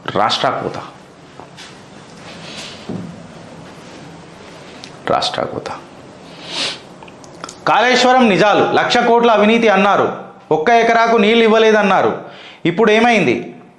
రాష్ట్రాకూత రాష్ట్రాకూత కాళేశ్వరం నిజాలు లక్ష కోట్ల అవినీతి అన్నారు ఒక్క ఎకరాకు నీళ్ళు ఇవ్వలేదన్నారు ఇప్పుడు ఏమైంది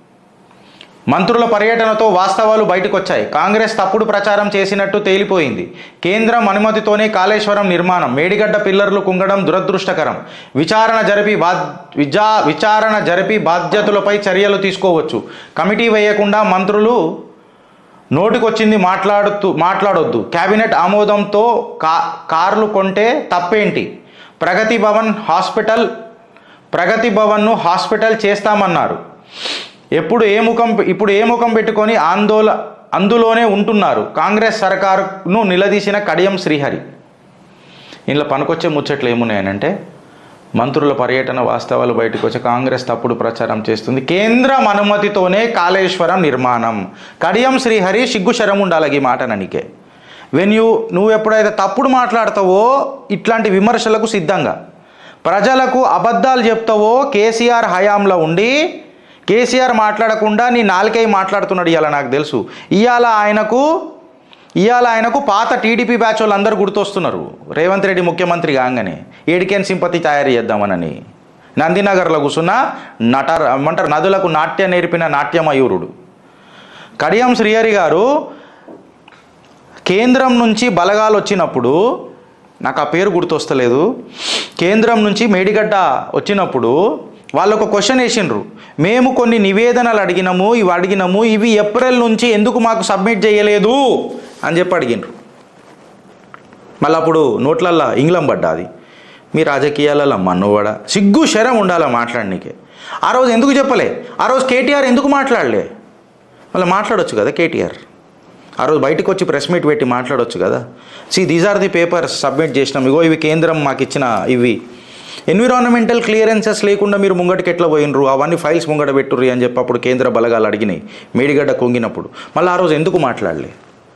మంత్రుల పర్యటనతో వాస్తవాలు బయటకొచ్చాయి కాంగ్రెస్ తప్పుడు ప్రచారం చేసినట్టు తేలిపోయింది కేంద్రం అనుమతితోనే కాళేశ్వరం నిర్మాణం మేడిగడ్డ పిల్లర్లు కుంగడం దురదృష్టకరం విచారణ జరిపి బా విజా విచారణ జరిపి బాధ్యతలపై చర్యలు తీసుకోవచ్చు కమిటీ వేయకుండా మంత్రులు నోటికొచ్చింది మాట్లాడుతూ మాట్లాడొద్దు కేబినెట్ ఆమోదంతో కా కార్లు కొంటే తప్పేంటి ప్రగతి భవన్ హాస్పిటల్ ప్రగతి భవన్ను హాస్పిటల్ చేస్తామన్నారు ఎప్పుడు ఏ ముఖం ఇప్పుడు ఏ ముఖం పెట్టుకొని ఆందోళ అందులోనే ఉంటున్నారు కాంగ్రెస్ సర్కారును నిలదీసిన కడియం శ్రీహరి ఇంట్లో పనికొచ్చే ముచ్చట్లు ఏమున్నాయనంటే మంత్రుల పర్యటన వాస్తవాలు బయటకు వచ్చి కాంగ్రెస్ తప్పుడు ప్రచారం చేస్తుంది కేంద్రం అనుమతితోనే కాళేశ్వరం నిర్మాణం కడియం శ్రీహరి సిగ్గుశరం ఉండాలి ఈ మాట ననికే వెన్ యూ నువ్వు ఎప్పుడైతే తప్పుడు మాట్లాడతావో ఇట్లాంటి విమర్శలకు సిద్ధంగా ప్రజలకు అబద్ధాలు చెప్తావో కేసీఆర్ హయాంలో ఉండి కేసీఆర్ మాట్లాడకుండా నీ నాలుకై మాట్లాడుతున్నాడు ఇవాళ నాకు తెలుసు ఇవాళ ఆయనకు ఇవాళ ఆయనకు పాత టీడీపీ బ్యాచ్ వాళ్ళు అందరూ గుర్తొస్తున్నారు రేవంత్ రెడ్డి ముఖ్యమంత్రి కాగానే ఏడికేన్ సింపతి తయారు చేద్దామనని నందినగర్లో కూర్చున్న నట ఏమంటారు నదులకు నాట్యం నేర్పిన నాట్యమయూరుడు కడియం శ్రీహరి గారు కేంద్రం నుంచి బలగాలు వచ్చినప్పుడు నాకు ఆ పేరు గుర్తొస్తలేదు కేంద్రం నుంచి మేడిగడ్డ వచ్చినప్పుడు వాళ్ళు ఒక క్వశ్చన్ వేసిండ్రు మేము కొన్ని నివేదనలు అడిగినాము ఇవి అడిగినాము ఇవి ఏప్రిల్ నుంచి ఎందుకు మాకు సబ్మిట్ చేయలేదు అని చెప్పి అడిగినరు మళ్ళీ అప్పుడు నోట్లల్లో ఇంగ్లం పడ్డాది మీ రాజకీయాలలో మన్నువాడ సిగ్గు శరం ఉండాలా మాట్లాడనీకే ఆ రోజు ఎందుకు చెప్పలే ఆ రోజు కేటీఆర్ ఎందుకు మాట్లాడలే మళ్ళీ మాట్లాడొచ్చు కదా కేటీఆర్ ఆ రోజు బయటకు వచ్చి ప్రెస్ మీట్ పెట్టి మాట్లాడొచ్చు కదా see these are the papers submit చేసినాం ఇగో ఇవి కేంద్రం మాకు ఇచ్చిన ఇవి ఎన్విరాన్మెంటల్ క్లియరెన్సెస్ లేకుండా మీరు ముంగటికి ఎట్లా పోయినరు అవన్నీ ఫైల్స్ ముంగట పెట్టుర్రి అని చెప్పి అప్పుడు కేంద్ర బలగాలు అడిగినాయి మేడిగడ్డ కొంగినప్పుడు మళ్ళీ ఆ రోజు ఎందుకు మాట్లాడలే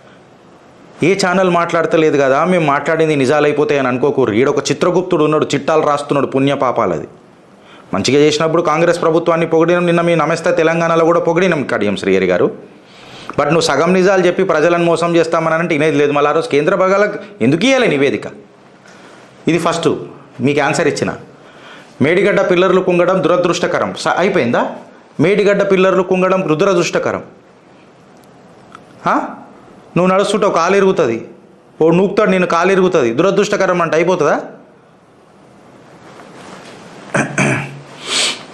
ఏ ఛానల్ మాట్లాడతలేదు కదా మేము మాట్లాడింది నిజాలైపోతాయి అని అనుకోకూరు ఈడొక చిత్రగుప్తుడు ఉన్నాడు చిట్టాలు రాస్తున్నాడు పుణ్యపాపాలది మంచిగా చేసినప్పుడు కాంగ్రెస్ ప్రభుత్వాన్ని పొగిడినాం నిన్న మీ నమస్తే తెలంగాణలో కూడా పొగిడినాం కడియం శ్రీహరి గారు బట్ నువ్వు సగం నిజాలు చెప్పి ప్రజలను మోసం చేస్తామని అంటే ఇనేది లేదు మళ్ళీ ఆ రోజు కేంద్ర బలగాలకు ఎందుకు ఇవ్వాలి నివేదిక ఇది ఫస్ట్ మీకు ఆన్సర్ ఇచ్చిన మేడిగడ్డ పిల్లర్లు కుంగడం దురదృష్టకరం స- అయిపోయిందా మేడిగడ్డ పిల్లర్లు కుంగడం దురదృష్టకరం ఆ? నువ్వు నడుస్తుంటావు కాలు ఇరుగుతుంది ఓ నూకుతాడు నేను కాలు ఇరుగుతుంది దురదృష్టకరం అంటే అయిపోతుందా